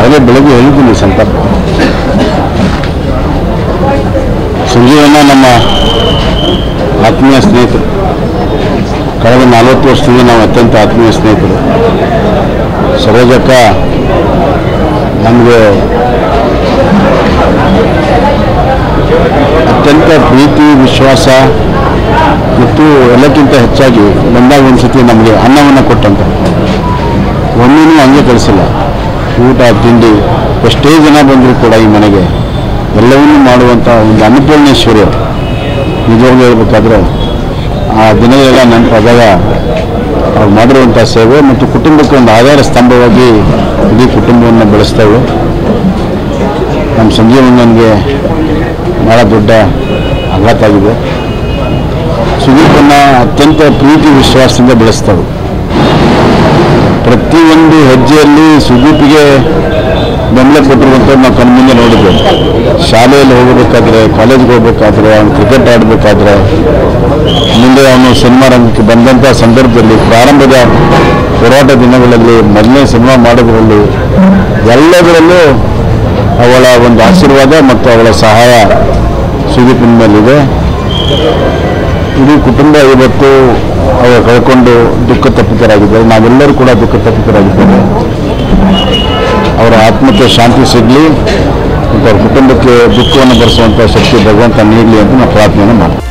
ಹಾಗೆ ಬೆಳಗ್ಗೆ ಹೇಳಿದ್ದೀನಿ ಸಂತಾಪ ಸಂಜೀವನ ನಮ್ಮ ಆತ್ಮೀಯ ಸ್ನೇಹಿತರು ಕಳೆದ ನಲವತ್ತು ವರ್ಷದಿಂದ ನಾವು ಅತ್ಯಂತ ಆತ್ಮೀಯ ಸ್ನೇಹಿತರು ಸರೋಜಕ್ಕ ನಮಗೆ ಅತ್ಯಂತ ಪ್ರೀತಿ ವಿಶ್ವಾಸ ಮತ್ತು ಎಲ್ಲಕ್ಕಿಂತ ಹೆಚ್ಚಾಗಿ ಬಂದಾಗ ಒಂದ್ಸತಿ ನಮಗೆ ಅನ್ನವನ್ನು ಕೊಟ್ಟಂತ ಒಮ್ಮೆನೂ ಹಂಗೆ ಕಳಿಸಿಲ್ಲ ಊಟ ತಿಂಡಿ ಎಷ್ಟೇ ಜನ ಬಂದರೂ ಕೂಡ ಈ ಮನೆಗೆ ಎಲ್ಲವನ್ನೂ ಮಾಡುವಂಥ ಒಂದು ಅನ್ನಪೂರ್ಣೇಶ್ವರಿ ಅವರು. ನಿಜವಾಗ್ಲೂ ಹೇಳ್ಬೇಕಾದ್ರೆ ಆ ದಿನಗಳೆಲ್ಲ ನೆನಪಾದಾಗ ಅವ್ರು ಮಾಡಿರುವಂಥ ಸೇವೆ ಮತ್ತು ಕುಟುಂಬಕ್ಕೆ ಒಂದು ಆಧಾರ ಸ್ತಂಭವಾಗಿ ಇಡೀ ಕುಟುಂಬವನ್ನು ಬೆಳೆಸ್ತವೆ ನಮ್ಮ ಸಂಜೀವನಿಗೆ ಭಾಳ ದೊಡ್ಡ ಆಘಾತ ಆಗಿದೆ ಸುದೀಪನ್ನ ಅತ್ಯಂತ ಪ್ರೀತಿ ವಿಶ್ವಾಸದಿಂದ ಬೆಳೆಸ್ತವೆ ಪ್ರತಿಯೊಂದು ಹೆಜ್ಜೆಯಲ್ಲಿ ಸುದೀಪಿಗೆ ಬೆಂಬಲ ಕೊಟ್ಟಿರುವಂಥದ್ದು ನಾವು ಕಣ್ಮುಂದೆ ನೋಡಿದ್ದೇವೆ ಶಾಲೆಯಲ್ಲಿ ಹೋಗಬೇಕಾದ್ರೆ ಕಾಲೇಜ್ಗೆ ಹೋಗ್ಬೇಕಾದ್ರೆ ಅವನು ಕ್ರಿಕೆಟ್ ಆಡಬೇಕಾದ್ರೆ ಮುಂದೆ ಅವನು ಸಿನಿಮಾ ರಂಗಕ್ಕೆ ಬಂದಂಥ ಸಂದರ್ಭದಲ್ಲಿ ಪ್ರಾರಂಭದ ಹೋರಾಟ ದಿನಗಳಲ್ಲಿ ಮೊದಲನೇ ಸಿನಿಮಾ ಮಾಡೋದ್ರಲ್ಲಿ ಎಲ್ಲದರಲ್ಲೂ ಅವಳ ಒಂದು ಆಶೀರ್ವಾದ ಮತ್ತು ಅವಳ ಸಹಾಯ ಸುದೀಪಿನ ಮೇಲಿದೆ ಇಡೀ ಕುಟುಂಬ ಇವತ್ತು ಅವರು ಕಳ್ಕೊಂಡು ದುಃಖ ತಪ್ಪಿತರಾಗಿದ್ದಾರೆ ನಾವೆಲ್ಲರೂ ಕೂಡ ದುಃಖ ತಪ್ಪಿತರಾಗಿದ್ದೇವೆ ಅವರ ಆತ್ಮಕ್ಕೆ ಶಾಂತಿ ಸಿಗಲಿ ಮತ್ತು ಅವ್ರ ಕುಟುಂಬಕ್ಕೆ ದುಃಖವನ್ನು ಭರಿಸುವಂಥ ಶಕ್ತಿ ಭಗವಂತ ನೀಡಲಿ ಅಂತ ನಾವು ಪ್ರಾರ್ಥನೆಯನ್ನು ಮಾಡ್ತೀವಿ